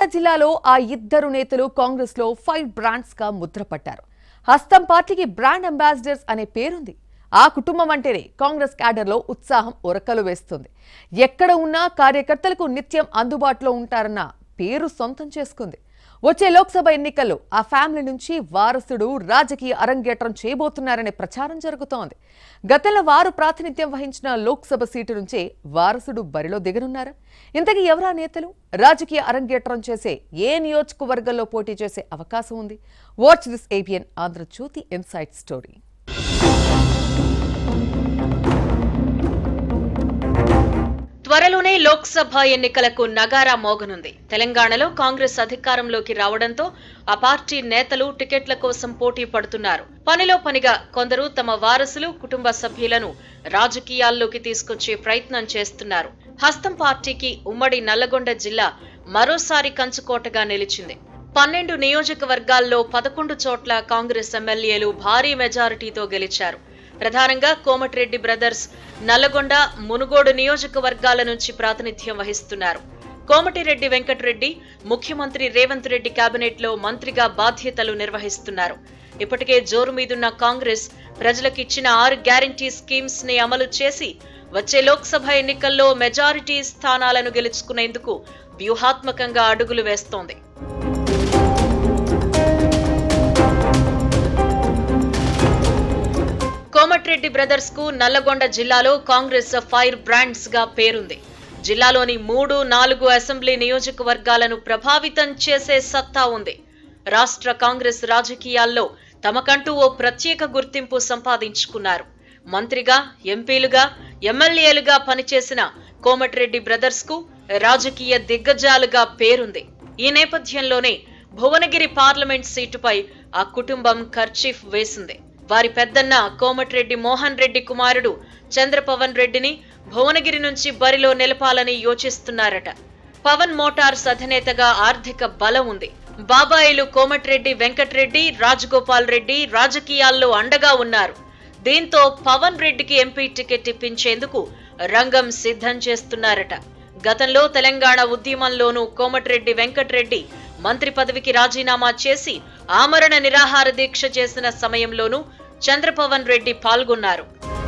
జిల్లాలో ఆ ఇద్దరు నేతలు కాంగ్రెస్ లో ఫైవ్ బ్రాండ్స్ గా ముద్రపట్టారు హస్తం పార్టీకి బ్రాండ్ అంబాసిడర్స్ అనే పేరుంది ఆ కుటుంబం అంటేనే కాంగ్రెస్ క్యాడర్ లో ఉత్సాహం ఉరకలు వేస్తుంది ఎక్కడ ఉన్నా కార్యకర్తలకు నిత్యం అందుబాటులో ఉంటారన్న పేరు సొంతం చేసుకుంది వచ్చే లోక్సభ ఎన్నికల్లో ఆ ఫ్యామిలీ నుంచి వారసుడు రాజకీయ అరంగేట్రం చేయబోతున్నారనే ప్రచారం జరుగుతోంది గతంలో వారు ప్రాతినిధ్యం వహించిన లోక్సభ సీటు నుంచే వారసుడు బరిలో దిగనున్నారా ఇంతకీ ఎవరా నేతలు రాజకీయ అరంగేట్రం చేసే ఏ నియోజకవర్గంలో పోటీ చేసే అవకాశం ఉంది watch this ABN Andhra Jyothi insight story త్వరలోనే లోక్సభ ఎన్నికలకు నగారా మోగనుంది తెలంగాణలో కాంగ్రెస్ అధికారంలోకి రావడంతో ఆ పార్టీ నేతలు టికెట్ల కోసం పోటీ పడుతున్నారు పనిలో పనిగా కొందరు తమ వారసులు కుటుంబ సభ్యులను రాజకీయాల్లోకి తీసుకొచ్చే ప్రయత్నం చేస్తున్నారు హస్తం పార్టీకి ఉమ్మడి నల్లగొండ జిల్లా మరోసారి కంచుకోటగా నిలిచింది పన్నెండు నియోజకవర్గాల్లో పదకొండు చోట్ల కాంగ్రెస్ ఎమ్మెల్యేలు భారీ మెజారిటీతో గెలిచారు ప్రధానంగా కోమటిరెడ్డి బ్రదర్స్ నల్లగొండ మునుగోడు నియోజకవర్గాల నుంచి ప్రాతినిధ్యం వహిస్తున్నారు కోమటిరెడ్డి వెంకటరెడ్డి ముఖ్యమంత్రి రేవంత్ రెడ్డి కేబినెట్ లో మంత్రిగా బాధ్యతలు నిర్వహిస్తున్నారు ఇప్పటికే జోరు మీదున్న కాంగ్రెస్ ప్రజలకిచ్చిన ఆరు గ్యారంటీ స్కీమ్స్ ని అమలు చేసి వచ్చే లోక్సభ ఎన్నికల్లో మెజారిటీ స్థానాలను గెలుచుకునేందుకు వ్యూహాత్మకంగా అడుగులు వేస్తోంది కోమటిరెడ్డి బ్రదర్స్ కు నల్లగొండ జిల్లాలో కాంగ్రెస్ ఫైర్ బ్రాండ్స్ గా పేరుంది జిల్లాలోని మూడు నాలుగు అసెంబ్లీ నియోజకవర్గాలను ప్రభావితం చేసే సత్తా ఉంది రాష్ట్ర కాంగ్రెస్ రాజకీయాల్లో తమకంటూ ఓ ప్రత్యేక గుర్తింపు సంపాదించుకున్నారు మంత్రిగా ఎంపీలుగా ఎమ్మెల్యేలుగా పనిచేసిన కోమటిరెడ్డి బ్రదర్స్ కు రాజకీయ దిగ్గజాలుగా పేరుంది ఈ నేపథ్యంలోనే భువనగిరి పార్లమెంట్ సీటుపై ఆ కుటుంబం ఖర్చీఫ్ వేసింది వారి పెద్దన్న కోమటిరెడ్డి మోహన్ రెడ్డి కుమారుడు చంద్రపవన్ రెడ్డిని భువనగిరి నుంచి బరిలో నిలపాలని యోచిస్తున్నారట పవన్ మోటార్స్ అధినేతగా ఆర్థిక బలం ఉంది బాబాయిలు కోమటిరెడ్డి వెంకటరెడ్డి రాజగోపాల్ రెడ్డి రాజకీయాల్లో అండగా ఉన్నారు దీంతో పవన్ రెడ్డికి ఎంపీ టికెట్ ఇప్పించేందుకు రంగం సిద్ధం చేస్తున్నారట గతంలో తెలంగాణ ఉద్యమంలోనూ కోమటిరెడ్డి వెంకటరెడ్డి మంత్రి పదవికి రాజీనామా చేసి ఆమరణ నిరాహార దీక్ష చేసిన సమయంలోనూ చంద్రపవన్ రెడ్డి పాల్గొన్నారు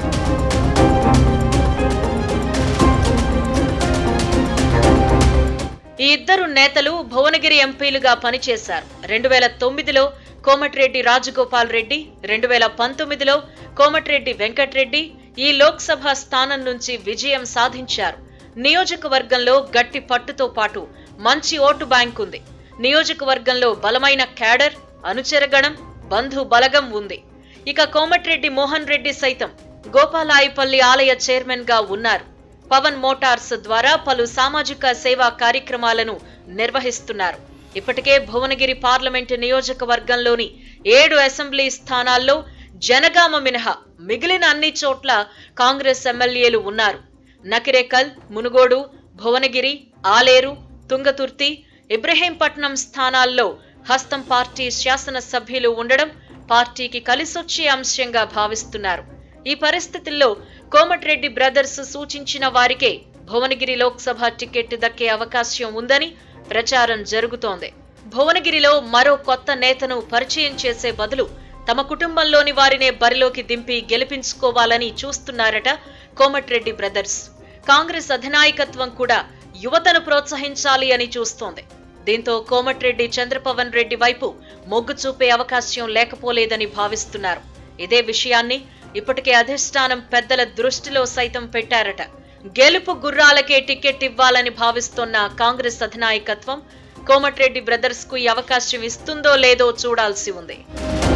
ఈ ఇద్దరు నేతలు భువనగిరి ఎంపీలుగా పనిచేశారు రెండు వేల తొమ్మిదిలో కోమటిరెడ్డి రాజగోపాల్ రెడ్డి రెండు వేల పంతొమ్మిదిలో కోమటిరెడ్డి వెంకటరెడ్డి ఈ లోక్సభ స్థానం నుంచి విజయం సాధించారు నియోజకవర్గంలో గట్టి పట్టుతో పాటు మంచి ఓటు బ్యాంక్ ఉంది నియోజకవర్గంలో బలమైన క్యాడర్ అనుచరగణం బంధు బలగం ఉంది ఇక కోమటిరెడ్డి మోహన్ రెడ్డి సైతం గోపాలాయిపల్లి ఆలయ చైర్మన్ గా ఉన్నారు పవన్ మోటార్స్ ద్వారా పలు సామాజిక సేవా కార్యక్రమాలను నిర్వహిస్తున్నారు ఇప్పటికే భువనగిరి పార్లమెంటు నియోజకవర్గంలోని ఏడు అసెంబ్లీ స్థానాల్లో జనగామ మినహా మిగిలిన అన్ని చోట్ల కాంగ్రెస్ ఎమ్మెల్యేలు ఉన్నారు నకిరేకల్ మునుగోడు భువనగిరి ఆలేరు తుంగతుర్తి ఇబ్రహీంపట్నం స్థానాల్లో హస్తం పార్టీ శాసన సభ్యులు ఉండడం పార్టీకి కలిసొచ్చే అంశంగా భావిస్తున్నారు ఈ పరిస్థితుల్లో కోమటిరెడ్డి బ్రదర్స్ సూచించిన వారికే భువనగిరి లోక్సభ టికెట్ దక్కే అవకాశం ఉందని ప్రచారం జరుగుతోంది భువనగిరిలో మరో కొత్త నేతను పరిచయం చేసే బదులు తమ కుటుంబంలోని వారినే బరిలోకి దింపి గెలిపించుకోవాలని చూస్తున్నారట కోమటిరెడ్డి బ్రదర్స్ కాంగ్రెస్ అధినాయకత్వం కూడా యువతను ప్రోత్సహించాలి అని చూస్తోంది దీంతో కోమటిరెడ్డి చంద్రపవన్ రెడ్డి వైపు మొగ్గు చూపే అవకాశం లేకపోలేదని భావిస్తున్నారు ఇదే విషయాన్ని ఇప్పటికే అధిష్టానం పెద్దల దృష్టిలో సైతం పెట్టారట గెలుపు గుర్రాలకే టికెట్ ఇవ్వాలని భావిస్తోన్న కాంగ్రెస్ అధినాయకత్వం కోమటిరెడ్డి బ్రదర్స్ కు ఈ అవకాశం ఇస్తుందో లేదో చూడాల్సి ఉంది